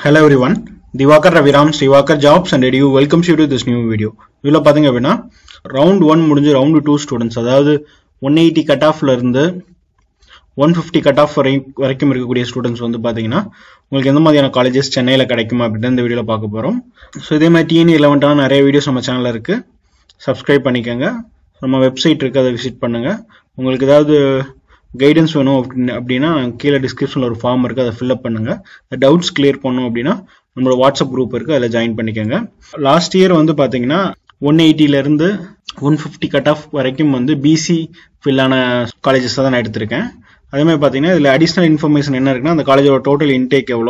Hello everyone, Divakar Raviram, Srivakar Jobs and Edu welcomes you to this new video. இதில் பார்த்தீங்க அப்படின்னா round one முடிஞ்சு round two students அதாவது one eighty cut ஆஃப்ல இருந்து one fifty cut of வரை வரைக்கும் இருக்கக்கூடிய ஸ்டூடெண்ட்ஸ் வந்து பார்த்தீங்கன்னா உங்களுக்கு எந்த மாதிரியான காலேஜஸ் சென்னையில் கிடைக்குமா அப்படின்னு இந்த வீடியோவில் பார்க்க போகிறோம் ஸோ இதே மாதிரி டிஎன் இலவெண்ட்டான நிறைய வீடியோஸ் நம்ம சேனலில் இருக்குது சப்ஸ்கிரைப் பண்ணிக்கோங்க நம்ம வெப்சைட் இருக்குது அதை விசிட் பண்ணுங்கள் உங்களுக்கு ஏதாவது கைடன்ஸ் வேணும் அப்படின்னு அப்படின்னா கீழே டிஸ்கிரிப்ஷனில் ஒரு ஃபார்ம் இருக்குது அதை ஃபில்அப் பண்ணுங்கள் டவுட்ஸ் கிளியர் பண்ணணும் அப்படின்னா நம்மளோட வாட்ஸ்அப் குரூப் இருக்குது அதில் ஜாயின் பண்ணிக்கோங்க லாஸ்ட் இயர் வந்து பார்த்தீங்கன்னா ஒன் எயிட்டிலேருந்து ஒன் ஃபிஃப்டி கட் ஆஃப் வரைக்கும் வந்து பிசி ஃபில்லான காலேஜஸ் தான் நான் எடுத்திருக்கேன் அதே மாதிரி பார்த்தீங்கன்னா இதில் அடிஷ்னல் இன்ஃபர்மேஷன் என்ன இருக்குன்னா அந்த காலேஜோட டோட்டல் இன்டேக் எவ்வளோ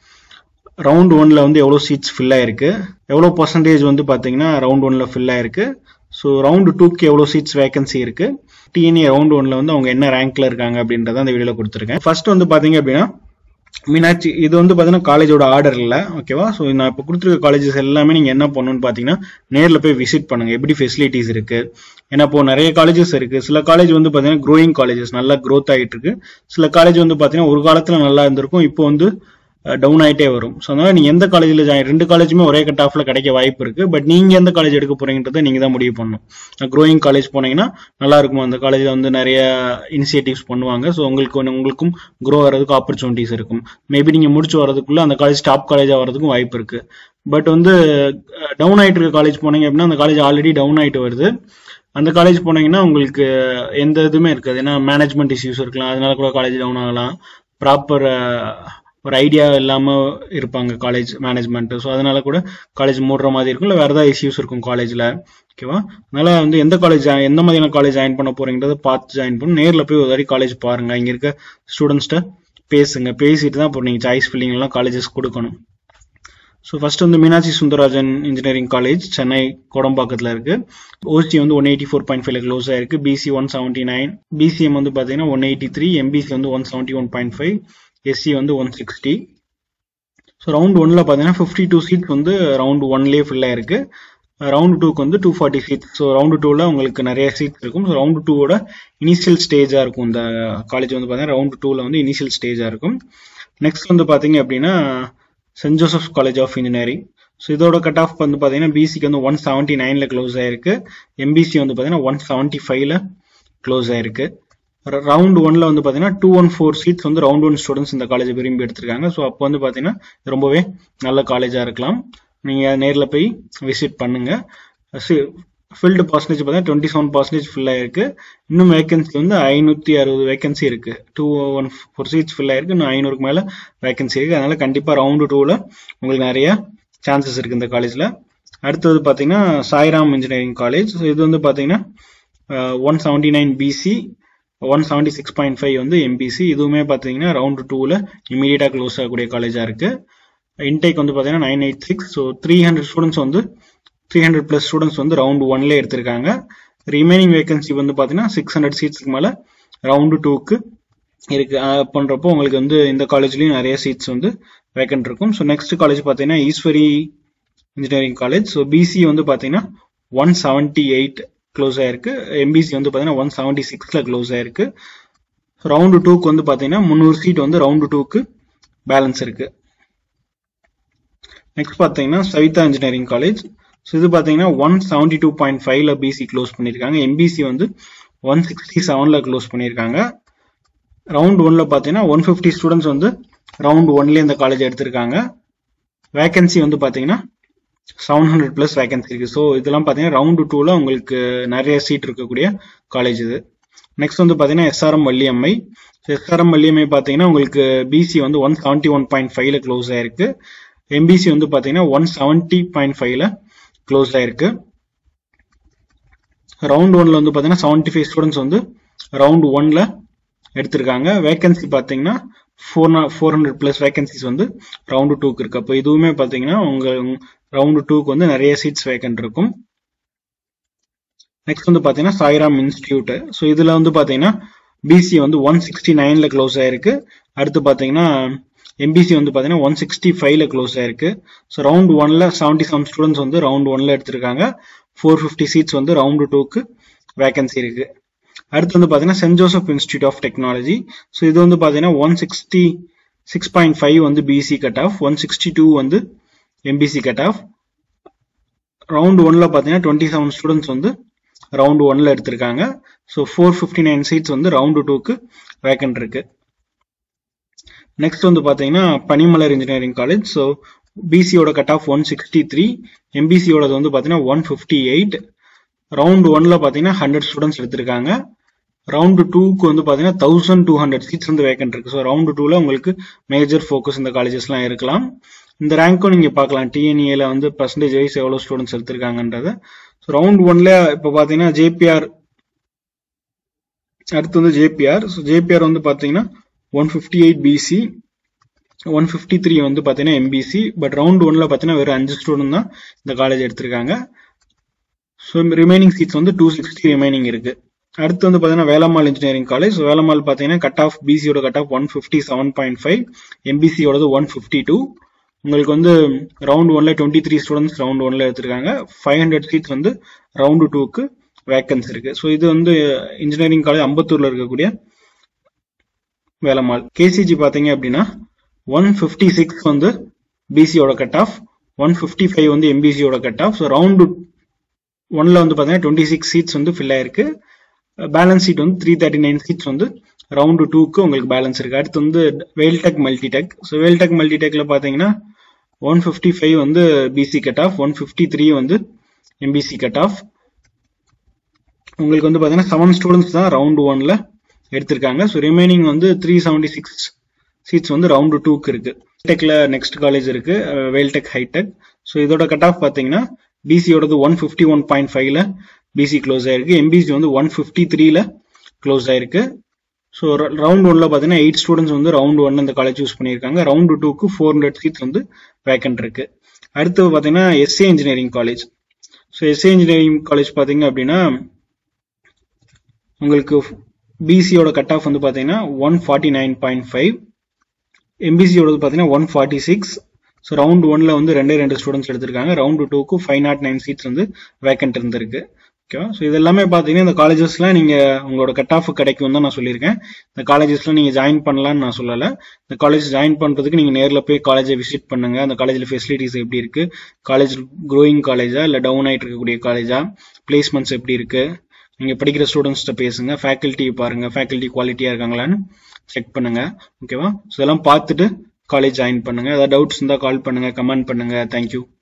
ரவுண்ட் ஒன்ல வந்து எவ்வளோ சீட்ஸ் ஃபில் ஆயிருக்கு எவ்வளோ பர்சன்டேஜ் வந்து பார்த்தீங்கன்னா ரவுண்ட் ஒன்ல ஃபில் ஆயிருக்கு ஸோ ரவுண்டு டூக்கு எவ்வளோ சீட்ஸ் வேகன்சி இருக்கு டிஎன்ஏ ரவுண்ட் ஒன்ல வந்து அவங்க என்ன ரேங்க்ல இருக்காங்க அப்படின்றத அந்த வீடியோவில் கொடுத்துருக்கேன் ஃபர்ஸ்ட் வந்து பார்த்தீங்க அப்படின்னா மீனாட்சி இது வந்து பார்த்தீங்கன்னா காலேஜோட ஆர்டர் இல்லை ஓகேவா ஸோ நான் இப்போ கொடுத்துருக்க காலேஜஸ் எல்லாமே நீங்கள் என்ன பண்ணணும்னு பார்த்தீங்கன்னா நேரில் போய் விசிட் பண்ணுங்க எப்படி ஃபெசிலிட்டிஸ் இருக்கு ஏன்னா இப்போ நிறைய காலேஜஸ் இருக்கு சில காலேஜ் வந்து பார்த்தீங்கன்னா க்ரோயிங் காலேஜஸ் நல்லா க்ரோத் ஆகிட்டு இருக்கு சில காலேஜ் வந்து பார்த்தீங்கன்னா ஒரு காலத்தில் நல்லா இருந்திருக்கும் இப்போ வந்து டவுன் ஆகிட்டே வரும் ஸோ அதனால நீங்கள் எந்த காலேஜில் ஜாயின் ரெண்டு காலேஜுமே ஒரே கட் ஆஃப்ல கிடைக்க வாய்ப்பு இருக்கு பட் நீங்கள் எந்த காலேஜ் எடுக்க போறீங்கன்றதை நீங்கள் தான் முடிவு பண்ணணும் க்ரோயிங் காலேஜ் போனீங்கன்னா நல்லா இருக்கும் அந்த காலேஜில் வந்து நிறைய இனிஷியேட்டிவ்ஸ் பண்ணுவாங்க ஸோ உங்களுக்கு ஒண்ணு- உங்களுக்கும் க்ரோ வர்றதுக்கு ஆப்பர்ச்சுனிட்டிஸ் இருக்கும் மேபி நீங்கள் முடிச்சு வரதுக்குள்ள அந்த காலேஜ் டாப் காலேஜாக வரதுக்கும் வாய்ப்பு இருக்கு பட் வந்து டவுன் ஆயிட்டு இருக்க காலேஜ் போனீங்க அப்படின்னா அந்த காலேஜ் ஆல்ரெடி டவுன் ஆயிட்டு வருது அந்த காலேஜ் போனீங்கன்னா உங்களுக்கு எந்த இதுவுமே இருக்காது ஏன்னா மேனேஜ்மெண்ட் இஷ்யூஸ் இருக்கலாம் அதனால கூட காலேஜ் டவுன் ஆகலாம் ப்ராப்பர் ஒரு ஐடியா இல்லாம இருப்பாங்க காலேஜ் மேனேஜ்மெண்ட் ஸோ அதனால கூட காலேஜ் மூடுற மாதிரி இருக்கும் இல்லை வேற ஏதாவது இஷ்யூஸ் இருக்கும் காலேஜ்ல ஓகேவா அதனால வந்து எந்த காலேஜ் எந்த மாதிரியான காலேஜ் ஜாயின் பண்ண போறீங்கிறத பார்த்து ஜாயின் பண்ணணும் நேரில் போய் ஒரு வாட்டி காலேஜ் பாருங்க இங்க இருக்க ஸ்டூடெண்ட்ஸ்ட்ட பேசுங்க பேசிட்டு தான் இப்போ நீங்கள் சாய்ஸ் ஃபில்லிங் எல்லாம் காலேஜஸ் கொடுக்கணும் ஸோ ஃபர்ஸ்ட் வந்து மீனாட்சி சுந்தரராஜன் இன்ஜினியரிங் காலேஜ் சென்னை கோடம்பாக்கத்தில் இருக்கு ஓசி வந்து ஒன் எயிட்டி ஃபோர் பாயிண்ட் ஃபைவ்ல க்ளோஸ் ஆயிருக்கு BC one seventy nine BCM வந்து பார்த்தீங்கன்னா ஒன் எயிட்டி த்ரீ எம்பிசி வந்து one seventy one point five SC வந்து ஒன் சிக்ஸ்டி ஸோ ரவுண்ட் ஒன்ல பார்த்தீங்கன்னா ஃபிஃப்டி டூ சீட் வந்து ரவுண்ட் ஒன்லேயே ஃபில் ஆயிருக்கு ரவுண்ட் டூக்கு வந்து two forty seat so round டூவில் உங்களுக்கு நிறைய சீட் இருக்கும் ஸோ ரவுண்டு டூவோட இனிஷியல் ஸ்டேஜாக இருக்கும் இந்த காலேஜ் வந்து பார்த்தீங்கன்னா ரவுண்ட் டூவில் வந்து இனிஷியல் ஸ்டேஜாக இருக்கும் நெக்ஸ்ட் வந்து பார்த்தீங்க அப்படின்னா saint Joseph college of engineering so இதோட கட் ஆஃப் வந்து பார்த்தீங்கன்னா பிசிக்கு வந்து ஒன் செவன்ட்டி நைனில் க்ளோஸ் ஆயிருக்கு எம்பிசி வந்து பார்த்தீங்கன்னா ஒன் செவன்ட்டி ஃபைவ்ல க்ளோஸ் ஆயிருக்கு ரவுண்ட் ஒன்ல வந்து பார்த்தீங்கன்னா டூ ஒன் ஃபோர் சீட்ஸ் வந்து ரவுண்ட் ஒன் ஸ்டூடெண்ட்ஸ் இந்த காலேஜ் விரும்பி எடுத்திருக்காங்க ஸோ அப்போ வந்து பார்த்தீங்கன்னா இது ரொம்பவே நல்ல காலேஜாக இருக்கலாம் நீங்கள் நேரில் போய் விசிட் பண்ணுங்க ஃபில்டு பர்சன்டேஜ் பார்த்தீங்கன்னா டுவெண்ட்டி செவன் பர்சன்டேஜ் ஃபில் ஆயிருக்கு இன்னும் வேகன்சி வந்து ஐநூற்றி அறுபது வேகன்சி இருக்கு two one four seats fill ஆயிருக்கு இன்னும் ஐநூறுக்கு மேலே வேகன்சி இருக்கு அதனால கண்டிப்பாக ரவுண்டு டூவில் உங்களுக்கு நிறைய சான்சஸ் இருக்கு இந்த காலேஜில் அடுத்தது பார்த்தீங்கன்னா சாய்ராம் இன்ஜினியரிங் காலேஜ் ஸோ இது வந்து பார்த்தீங்கன்னா one seventy nine BC one seventy six point five வந்து எம்பிசி இதுவுமே பார்த்தீங்கன்னா ரவுண்டு டூவில் இமீடியட்டாக க்ளோஸ் ஆகக்கூடிய காலேஜாக இருக்கு இன்டேக் வந்து பார்த்தீங்கன்னா nine eight six so three hundred students வந்து த்ரீ ஹண்ட்ரட் ப்ளஸ் ஸ்டூடெண்ட்ஸ் வந்து ரவுண்டு ஒன்ல எடுத்திருக்காங்க ரிமைனிங் வேகன்சி வந்து பார்த்தீங்கன்னா சிக்ஸ் ஹண்ட்ரட் சீட்ஸ்க்கு மேலே ரவுண்டு டூக்கு இருக்கு அஹ் பண்றப்போ உங்களுக்கு வந்து இந்த காலேஜ்லயும் நிறைய சீட்ஸ் வந்து வேக்கன்ட் இருக்கும் ஸோ நெக்ஸ்ட் காலேஜ் பார்த்தீங்கன்னா Easwari engineering college so BC வந்து பார்த்தீங்கன்னா ஒன் செவன்ட்டி எயிட் க்ளோஸ் ஆயிருக்கு எம்பிசி வந்து பார்த்தீங்கன்னா ஒன் செவன்ட்டி சிக்ஸில் க்ளோஸ் ஆயிருக்கு ரவுண்டு டூக்கு வந்து பார்த்தீங்கன்னா முந்நூறு சீட் வந்து ரவுண்டு டூக்கு பேலன்ஸ் இருக்கு நெக்ஸ்ட் பார்த்தீங்கன்னா சவிதா இன்ஜினியரிங் காலேஜ் ஸோ இது பார்த்தீங்கன்னா ஒன் செவன்ட்டி டூ பாயிண்ட் ஃபைவ்ல பிசி க்ளோஸ் பண்ணியிருக்காங்க எம்பிசி வந்து ஒன் சிக்ஸ்டி செவனில் க்ளோஸ் பண்ணியிருக்காங்க ரவுண்ட் ஒன்ல பார்த்தீங்கன்னா ஒன் ஃபிஃப்டி ஸ்டூடெண்ட்ஸ் வந்து ரவுண்ட் ஒன்லேயே இந்த காலேஜ் எடுத்திருக்காங்க வேகன்சி வந்து பார்த்தீங்கன்னா செவன் ஹண்ட்ரட் ப்ளஸ் வேகன்சி இருக்கு ஸோ இதெல்லாம் பார்த்தீங்கன்னா ரவுண்டு டூவில் உங்களுக்கு நிறைய சீட் இருக்கக்கூடிய காலேஜ் இது நெக்ஸ்ட் வந்து பார்த்தீங்கன்னா எஸ்ஆர்எம் வள்ளியம்மை எஸ்ஆர்எம் வள்ளியம்மை பார்த்தீங்கன்னா உங்களுக்கு பிசி வந்து ஒன் செவன்ட்டி ஒன் பாயிண்ட் ஃபைவ்ல க்ளோஸ் ஆயிருக்கு எம்பிசி வந்து பார்த்தீங்கன்னா ஒன் செவன்ட்டி பாயிண்ட் ஃபைவ்ல க்ளோஸ் ஆயிருக்கு ரவுண்ட் ஒன்ல வந்து பார்த்தீங்கன்னா செவன்ட்டி ஃபைவ் ஸ்டூடெண்ட்ஸ் வந்து ரவுண்ட் ஒன்ல எடுத்திருக்காங்க வேகன்சி பார்த்தீங்கன்னா four four hundred plus vacancies வந்து ரவுண்டு டூக்கு இருக்கு அப்போ இதுவுமே பார்த்தீங்கன்னா உங்க ரவுண்டு டூக்கு வந்து நிறைய சீட்ஸ் வேக்கன்ட் இருக்கும் நெக்ஸ்ட் வந்து பார்த்தீங்கன்னா சாய்ராம் இன்ஸ்டியூட் ஸோ இதில் வந்து பார்த்தீங்கன்னா பிசி வந்து ஒன் சிக்ஸ்டி நைன்ல க்ளோஸ் ஆயிருக்கு அடுத்து பார்த்தீங்கன்னா எம்பிசி வந்து பார்த்தீங்கன்னா ஒன் சிக்ஸ்டி ஃபைவ்ல க்ளோஸ் ஆயிருக்கு ஸோ ரவுண்ட் ஒன்ல செவன்டி செவன் ஸ்டூடெண்ட்ஸ் வந்து ரவுண்ட் ஒன்ல எடுத்திருக்காங்க ஃபோர் ஃபிஃப்டி சீட்ஸ் வந்து ரவுண்டு டூக்கு வேகன்சி இருக்கு அடுத்து வந்து பார்த்தீங்கன்னா saint Joseph institute of technology so இது வந்து பார்த்தீங்கன்னா one sixty six point five வந்து BC cut off one sixty two வந்து எம்பிசி கட் ஆஃப் ரவுண்ட் ஒன்ல பார்த்தீங்கன்னா டுவெண்ட்டி செவன் ஸ்டூடெண்ட்ஸ் வந்து ரவுண்ட் ஒன்ல எடுத்திருக்காங்க so four fifty nine seats வந்து ரவுண்டு டூக்கு வேக்கன்ட் இருக்கு நெக்ஸ்ட் வந்து பார்த்தீங்கன்னா பனிமலர் இன்ஜினியரிங் காலேஜ் ஸோ பிசியோட cut off one sixty three எம்பிசியோடது வந்து பார்த்தீங்கன்னா ஒன் ஃபிஃப்டி எயிட் ரவுண்ட் ஒன்ல பார்த்தீங்கன்னா ஹண்ட்ரட் ஸ்டூடெண்ட்ஸ் எடுத்திருக்காங்க ரவுண்டு டூக்கு வந்து பார்த்தீங்கன்னா தௌசண்ட் டூ ஹண்ட்ரட் சீட்ஸ் வந்து வேக்கன்ட் இருக்கு ஸோ ரவுண்டு டூவில் உங்களுக்கு மேஜர் ஃபோக்கஸ் இந்த காலேஜஸ்லாம் இருக்கலாம் இந்த ரேங்க்கும் நீங்கள் பார்க்கலாம் டிஎன்ஏல வந்து பர்சன்டேஜ் வைஸ் எவ்வளோ ஸ்டூடெண்ட்ஸ் எடுத்திருக்காங்கன்றத ஸோ ரவுண்ட் ஒன்ல இப்போ பார்த்தீங்கன்னா ஜேபிஆர் அடுத்து வந்து ஜேபிஆர் ஸோ ஜேபிஆர் வந்து பார்த்தீங்கன்னா one fifty eight BC one fifty three வந்து பார்த்தீங்கன்னா எம்பிசி பட் ரவுண்ட் ஒன்ல பார்த்தீங்கன்னா வெறும் அஞ்சு ஸ்டூடெண்ட் தான் இந்த காலேஜ் எடுத்திருக்காங்க ஸோ ரிமைனிங் சீட்ஸ் வந்து டூ சிக்ஸ்டி ரிமைனிங் இருக்கு அடுத்து வந்து பார்த்தீங்கன்னா வேலம்மாள் இன்ஜினியரிங் காலேஜ் வேலம்மாள் பார்த்தீங்கன்னா கட் ஆஃப் பிசியோட cut off one fifty seven point five எம்பிசியோடது ஒன் ஃபிஃப்டி டூ உங்களுக்கு வந்து ரவுண்ட் ஒன்ல டுவெண்ட்டி த்ரீ ஸ்டூடெண்ட்ஸ் ரவுண்ட் ஒன்ல எடுத்திருக்காங்க ஃபைவ் ஹண்ட்ரட் சீட்ஸ் வந்து ரவுண்டு டூக்கு வேக்கன்ஸ் இருக்கு ஸோ இது வந்து இன்ஜினியரிங் காலேஜ் அம்பத்தூர்ல இருக்கக்கூடிய வேலம்மாள் கேசிஜி பார்த்தீங்க அப்படின்னா ஒன் ஃபிஃப்டி சிக்ஸ் வந்து பிசியோட cut off one fifty five வந்து எம்பிசியோட கட் ஆஃப் ஸோ ரவுண்டு ஒன்ல வந்து பார்த்தீங்கன்னா டுவெண்ட்டி சிக்ஸ் சீட்ஸ் வந்து ஃபில் ஆயிருக்கு பேலன்ஸ் சீட் வந்து த்ரீ தேர்ட்டி நைன் சீட்ஸ் வந்து ரவுண்டு டூக்கு உங்களுக்கு பேலன்ஸ் இருக்கு அடுத்து வந்து வேல்டெக் மல்டிடெக் ஸோ வேல்டெக் மல்டிடெக்ல பார்த்தீங்கன்னா ஒன் ஃபிஃப்டி ஃபைவ் வந்து BC cut off one fifty three வந்து எம்பிசி கட் ஆஃப் உங்களுக்கு வந்து பார்த்தீங்கன்னா செவன் ஸ்டூடெண்ட்ஸ் தான் ரவுண்டு ஒன்ல எடுத்திருக்காங்க ஸோ ரிமைனிங் வந்து த்ரீ செவன்டி சிக்ஸ் சீட்ஸ் வந்து ரவுண்டு டூக்கு இருக்கு டெக்ல நெக்ஸ்ட் காலேஜ் இருக்கு வேல்டெக் ஹைடெக் ஸோ இதோட கட் ஆஃப் பார்த்தீங்கன்னா பிசியோடது ஒன் ஃபிஃப்டி ஒன் பாயிண்ட் ஃபைவ்ல பிசி க்ளோஸ் ஆயிருக்கு எம்பிசி வந்து ஒன் ஃபிஃப்டி த்ரீல க்ளோஸ் ஆயிருக்கு ஸோ ரவுண்ட் ஒன்ல பார்த்தீங்கன்னா எயிட் ஸ்டூடெண்ட்ஸ் வந்து ரவுண்ட் ஒன் இந்த காலேஜ் யூஸ் பண்ணியிருக்காங்க ரவுண்டு டூக்கு ஃபோர் ஹண்ட்ரட் சீட்ஸ் வந்து வேக்கன்ட் இருக்கு அடுத்து பார்த்தீங்கன்னா SA engineering college so SA engineering college பார்த்தீங்க அப்படின்னா உங்களுக்கு பிசியோட கட் ஆஃப் வந்து பார்த்தீங்கன்னா one forty nine point five எம்பிசியோட பார்த்தீங்கன்னா one forty six so round ஒன்ல வந்து ரெண்டே ரெண்டு ஸ்டூடெண்ட்ஸ் எடுத்திருக்காங்க ரவுண்டு டூக்கு ஃபைவ் நாட் நைன் சீட்ஸ் வந்து வேக்கன்ட் இருந்திருக்கு ஓகேவா ஸோ இது எல்லாமே பார்த்தீங்கன்னா இந்த காலேஜஸ்லாம் நீங்கள் உங்களோட கட் ஆஃப் கிடைக்கும் தான் நான் சொல்லியிருக்கேன் இந்த காலேஜஸ்லாம் நீங்கள் ஜாயின் பண்ணலாம்னு நான் சொல்லலை இந்த காலேஜ் ஜாயின் பண்ணுறதுக்கு நீங்கள் நேரில் போய் காலேஜை விசிட் பண்ணுங்க அந்த காலேஜில் ஃபெசிலிட்டிஸ் எப்படி இருக்கு காலேஜ் க்ரோயிங் காலேஜா இல்லை டவுன் ஆகிட்டு இருக்கக்கூடிய காலேஜா பிளேஸ்மெண்ட்ஸ் எப்படி இருக்கு நீங்கள் படிக்கிற ஸ்டூடெண்ட்ஸ்கிட்ட பேசுங்க ஃபேக்கல்ட்டி பாருங்க ஃபேக்கல்ட்டி குவாலிட்டியாக இருக்காங்களான்னு செக் பண்ணுங்க ஓகேவா ஸோ இதெல்லாம் பார்த்துட்டு காலேஜ் ஜாயின் பண்ணுங்க ஏதாவது டவுட்ஸ் இருந்தால் கால் பண்ணுங்க கமெண்ட் பண்ணுங்க தேங்க்யூ